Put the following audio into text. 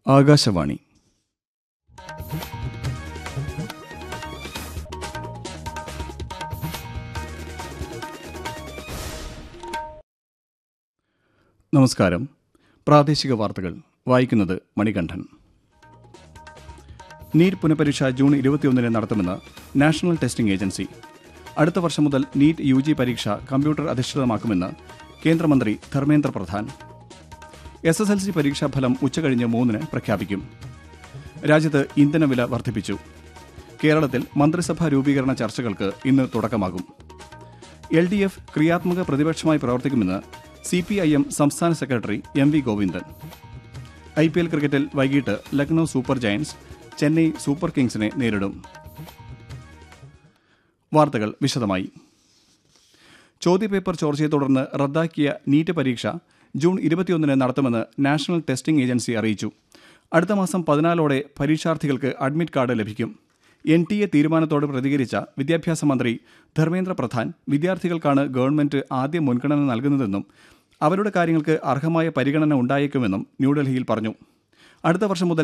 ആകാശവാണി നമസ്കാരം പ്രാദേശിക വാർത്തകൾ വായിക്കുന്നത് മണികണ്ഠൻ നീറ്റ് പുനഃപരീക്ഷ ജൂൺ ഇരുപത്തിയൊന്നിന് നടത്തുമെന്ന് നാഷണൽ ടെസ്റ്റിംഗ് ഏജൻസി അടുത്ത വർഷം മുതൽ നീറ്റ് യു ജി പരീക്ഷ കമ്പ്യൂട്ടർ അധിഷ്ഠിതമാക്കുമെന്ന് കേന്ദ്രമന്ത്രി Dharmendra Pradhan S S L C പരീക്ഷാഫലം ഉച്ചകഴിഞ്ഞ് മൂന്നിന് പ്രഖ്യാപിക്കും രാജ്യത്ത് ഇന്ധനവില വർദ്ധിപ്പിച്ചു കേരളത്തിൽ മന്ത്രിസഭാ രൂപീകരണ ചർച്ചകൾക്ക് ഇന്ന് തുടക്കമാകും എൽ ഡി എഫ് ക്രിയാത്മക പ്രതിപക്ഷമായി പ്രവർത്തിക്കുമെന്ന് സി പി ഐ എം സംസ്ഥാന secretary M V Govindan I P L ക്രിക്കറ്റിൽ വൈകിട്ട് Lucknow super giants Chennai super കിങ്സിനെ നേരിടും വാർത്തകൾ വിശദമായി ചോദ്യപേപ്പർ ചോർച്ചയെ തുടർന്ന് റദ്ദാക്കിയ നീറ്റ് പരീക്ഷ ജൂൺ ഇരുപത്തിയൊന്നിന് നടത്തുമെന്ന് നാഷണൽ ടെസ്റ്റിംഗ് ഏജൻസി അറിയിച്ചു അടുത്ത മാസം പതിനാലോടെ പരീക്ഷാർത്ഥികൾക്ക് അഡ്മിറ്റ് കാർഡ് ലഭിക്കും എൻ ടി എ തീരുമാനത്തോട് പ്രതികരിച്ച വിദ്യാഭ്യാസ മന്ത്രി ധർമ്മേന്ദ്ര പ്രധാൻ വിദ്യാർത്ഥികൾക്കാണ് ഗവൺമെന്റ് ആദ്യം മുൻഗണന നൽകുന്നതെന്നും അവരുടെ കാര്യങ്ങൾക്ക് അർഹമായ പരിഗണന ഉണ്ടായേക്കുമെന്നും ന്യൂഡൽഹിയിൽ പറഞ്ഞു അടുത്ത വർഷം മുതൽ